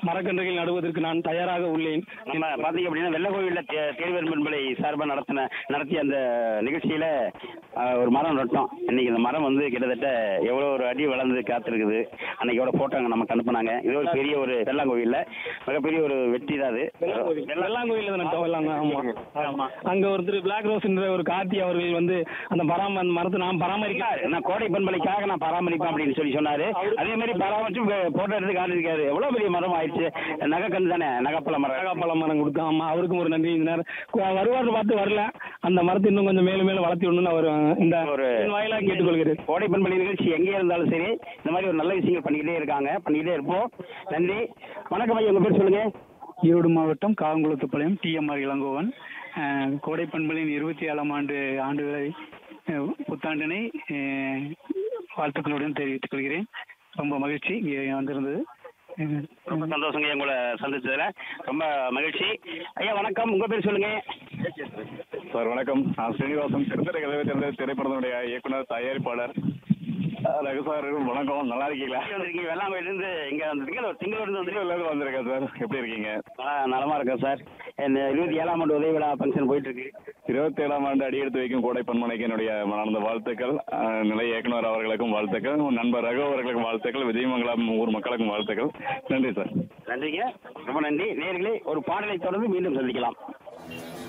மரக்கன்றுகள் நடுவதற்கு நான் தயாராக உள்ளேன் நம்ம பார்த்தீங்க அப்படின்னா வெள்ளக்கோவிலில் தேர்வர் பண்பலை சார்பாக நடத்தின நடத்திய அந்த நிகழ்ச்சியில் ஒரு மரம் நட்டோம் இன்னைக்கு இந்த மரம் வந்து கிட்டத்தட்ட எவ்வளோ ஒரு அடி வளர்ந்து காத்திருக்குது அன்னைக்கு எவ்வளோ போட்டோங்க நமக்கு அனுப்புனாங்க இது ஒரு பெரிய ஒரு வெள்ளாங்கோவிலில் மிகப்பெரிய ஒரு வெற்றி தான் அது வெள்ளாங்கோயில தான் நட்டோம் வெள்ளாங்க ஆமா ஆமா. அங்க ஒருத்தர் பிளாக் ரோஸ் என்ற ஒரு கார்த்தி அவர்கள் வந்து அந்த பராம அந்த மரத்தை நாம் பராமரிக்க நான் கோடை பண்பலைக்காக நான் பராமரிப்பேன் அப்படின்னு சொல்லி சொன்னாரு அதே மாதிரி பராமரிச்சு போட்டோ எடுத்து காட்டிருக்காரு எவ்வளோ பெரிய மரம் ஆயிடுச்சு நகைக்கன்று தானே நகைப்பழ மரம் நகாப்பழ மரம் கொடுத்தோம் ஆமா அவருக்கும் ஒரு நன்றி இந்த நேரம் கு- வருவார்னு பார்த்து வரல அந்த மரத்தை இன்னும் கொஞ்சம் மேலும் மேலும் வளர்த்தி விடணும்னு அவர் இந்த ஒரு என் வாயிலாக கேட்டுக்கொள்கிறேன் கோடை பண்பலை நிகழ்ச்சி எங்கே இருந்தாலும் சரி இந்த மாதிரி ஒரு நல்ல விஷயங்கள் பண்ணிக்கிட்டே இருக்காங்க பண்ணிக்கிட்டே இருப்போம் நன்றி வணக்கம் ஐயா உங்க பேர் சொல்லுங்க ஈரோடு மாவட்டம் காவங்குளத்துப்பாளையம் டிஎம்ஆர் இளங்கோவன் அஹ், கோடை பண்பலின் இருபத்தி ஏழாம் ஆண்டு ஆண்டு விழா, அஹ், புத்தாண்டினை அஹ், வாழ்த்துக்களுடன் தெரிவித்துக் கொள்கிறேன் ரொம்ப மகிழ்ச்சி இங்கே வந்திருந்தது அஹ், ரொம்ப சந்தோஷங்க உங்களை சந்திச்சதுல ரொம்ப மகிழ்ச்சி ஐயா வணக்கம் உங்க பேர் சொல்லுங்க சார் வணக்கம் நான் ஸ்ரீனிவாசன் திருத்தரை கதவை திறந்த திரைப்படத்தினுடைய இயக்குனர் தயாரிப்பாளர் அஹ் ரகு சார் வணக்கம் நல்லா இருக்கீங்களா எங்க வந்திருக்கீங்க வெள்ளாங்கோயிலிருந்து இங்க வந்திருக்கீங்க ஒரு திங்களூர்லேருந்து வந்து எல்லாரும் வந்திருக்கேன் சார் எப்படி இருக்கீங்க நலமா இருக்கேன் சார் இந்த இருபத்தி ஏழாம் ஆண்டு உதவி விழா ஃபங்க்ஷன் போயிட்டு இருக்கு இருபத்தி ஏழாம் ஆண்டு அடியெடுத்து வைக்கும் கோடை பன்மனைக்கு என்னுடைய மனமார்ந்த வாழ்த்துக்கள் அஹ் நிலை இயக்குனர் அவர்களுக்கும் வாழ்த்துக்கள் நண்பர் ரகு அவர்களுக்கும் வாழ்த்துக்கள் விஜயமங்கலம் ஊர் மக்களுக்கும் வாழ்த்துக்கள் நன்றி சார் நன்றிங்க ரொம்ப நன்றி நேர்களே ஒரு பாடலை தொடர்ந்து மீண்டும் சந்திக்கலாம்